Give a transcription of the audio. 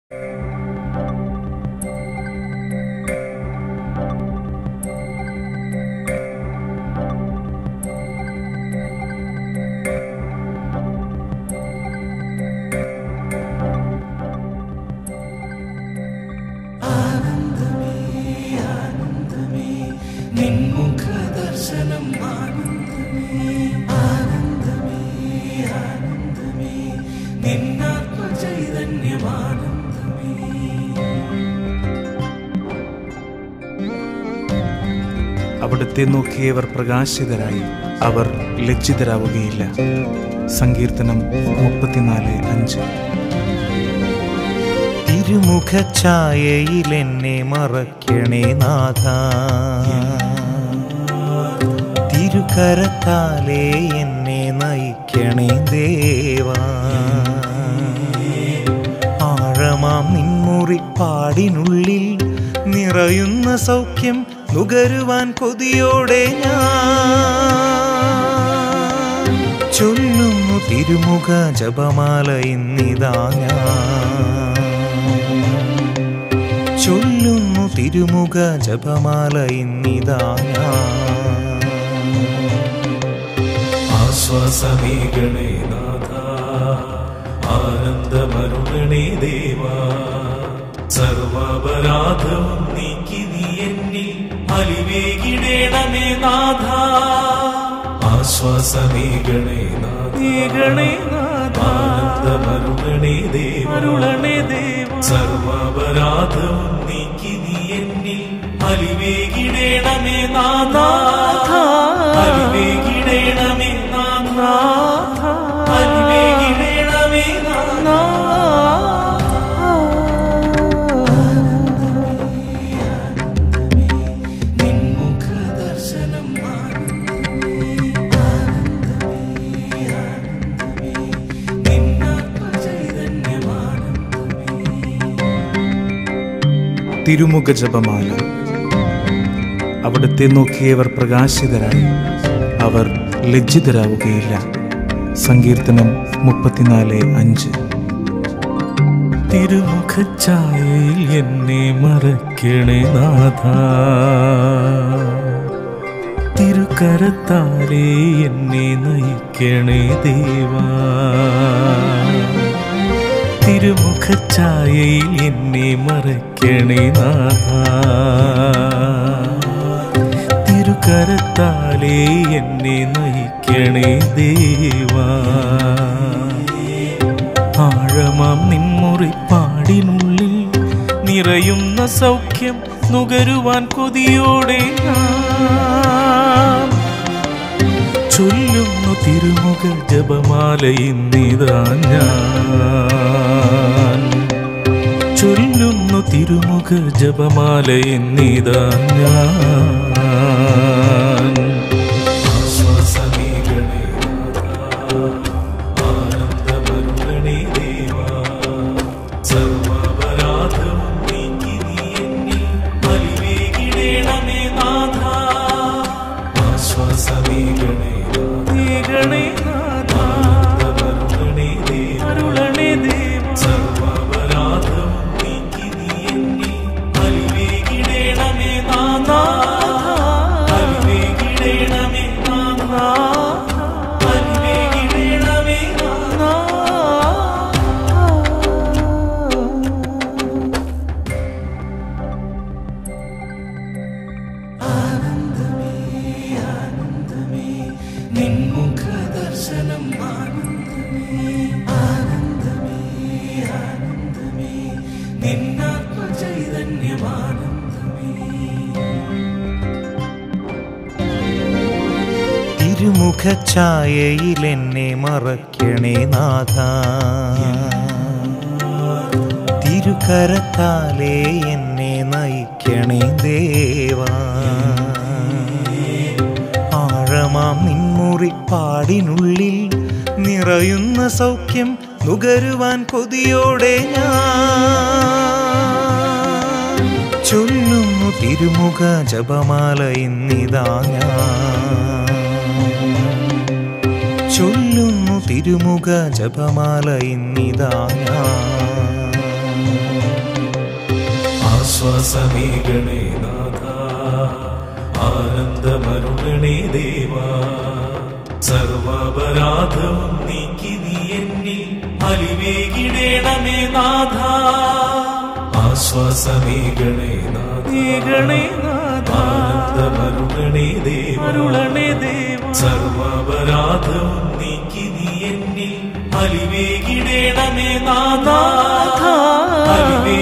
നിൻമുഖ ദർശനം ആനന്ദമേ ആനന്ദമേ ആനന്ദമേ നിന്നാത്മ ചൈതന്യം ആനന്ദമേ അവിടുത്തെ നോക്കിയവർ പ്രകാശിതരായി അവർ ലജ്ജിതരാവുകയില്ല സങ്കീർത്തനം മുപ്പത്തിനാല് അഞ്ച് തിരുമുഖ ഛായയിൽ എന്നെ മറയ്ക്കണേ നാഥ തിരുകരത്താലേ എന്നെ നയിക്കണേ ദേവാ ആഴമാം നിൻമുറിപ്പാടിനുള്ളിൽ നിറയുന്ന സൗഖ്യം നുകരുവാൻ കൊതിയോടെ ഞാൻ ചൊല്ലുന്നു തിരുമുഖ ജപമാല ഇന്നിതാ ഞാൻ ചൊല്ലുന്നു തിരുമുഖ ജപമാല ഇന്നിതാ ഞാൻ ആശ്വാസമേകണേ നാഥ ആനന്ദമരുണണേ ദേവാ സർവാപരാധവും നീക്കി നീ എന്നിൽ അലിവേകിടേണമേ നാഥ ആശ്വാസമേകണേ നാഥ ആനന്ദമരുണണേ ദേവരുളണേ ദേവ സർവാപരാധവും നീക്കി നീ എന്നിൽ അലിവേകിടേണമേ നാഥ അലിവേകിടേണമേ നാഥ അലിവേകിടേണമേ നാഥ നിൻമുഖ ദർശനം തിരുമുഖ ജപമാല അവിടുത്തെ നോക്കിയവർ പ്രകാശിതരായി അവർ ലജ്ജിതരാവുകയില്ല സങ്കീർത്തനം മുപ്പത്തിനാല് അഞ്ച് തിരുമുഖഛായയിൽ എന്നെ മറയ്ക്കണേ നാഥ തിരുക്കരത്താലേ എന്നെ നയിക്കണേ ദേവാ തിരുമുഖഛായയിൽ എന്നെ മറയ്ക്കണേ നാഥ തിരുക്കരത്താലേ എന്നെ നയിക്കണേ ദേവാ ആഴമാം നിൻമുറിപ്പാടിനുള്ളിൽ നിറയുന്ന സൗഖ്യം നുകരുവാൻ കൊതിയോടെ ഞാൻ ചൊല്ലുന്നു തിരുമുഖ ജപമാല ഇന്നിതാ ഞാൻ ചൊല്ലുന്നു തിരുമുഖ ജപമാല ഇന്നിതാ ഞാൻ ആശ്വാസമേകണേ ആനന്ദമരുളണേ ദേവാ സർവാപരാധവും നീക്കി നീ എന്നിൽ ബലിവേകിടേണമേ നാഥ ആശ്വാസമേകണേ ഗണേ ആനന്ദമരുളണേ ദേവ അരുളണേ ദേവ സർവാപരാധവും നീക്കി നീ എന്നിൽ ബലിവേകിടേണമേ നാഥ ബലിവേകിടേണമേ നാഥ ബലിവേകിടേണമേ നാഥ നിൻമുഖ ദർശനം ആനന്ദമേ ആനന്ദമേ ആനന്ദമേ നിന്നാത്മ ചൈതന്യം ആനന്ദമേ തിരുമുഖ ഛായയിൽ എന്നെ മറയ്ക്കണേ നാഥ തിരുകരത്താലേ എന്നെ നയിക്കണേ ദേവാ ആഴമാം നിൻമുറിപ്പാടിനുള്ളിൽ നിറയുന്ന സൗഖ്യം നുകരുവാൻ കൊതിയോടെ ഞാൻ ചൊല്ലുന്നു തിരുമുഖ ജപമാല ഇന്നിതാ ഞാൻ ചൊല്ലുന്നു തിരുമുഖ ജപമാല ഇന്നിതാ ഞാൻ ആശ്വാസമേകണേ നാഥ ആനന്ദമരുണണേ ദേവാ സർവപരാധവും നീക്കി നീ എന്നിൽ അലിവേകിടേണമേ നാഥ ആശ്വാസമേകണേ നാഥേകണേ നാഥ ആനന്ദമരുണണേ ദേവരുളണേ ദേവ സർവപരാധവും നീക്കി നീ എന്നിൽ അലിവേകിടേണമേ നാഥ അലിവേ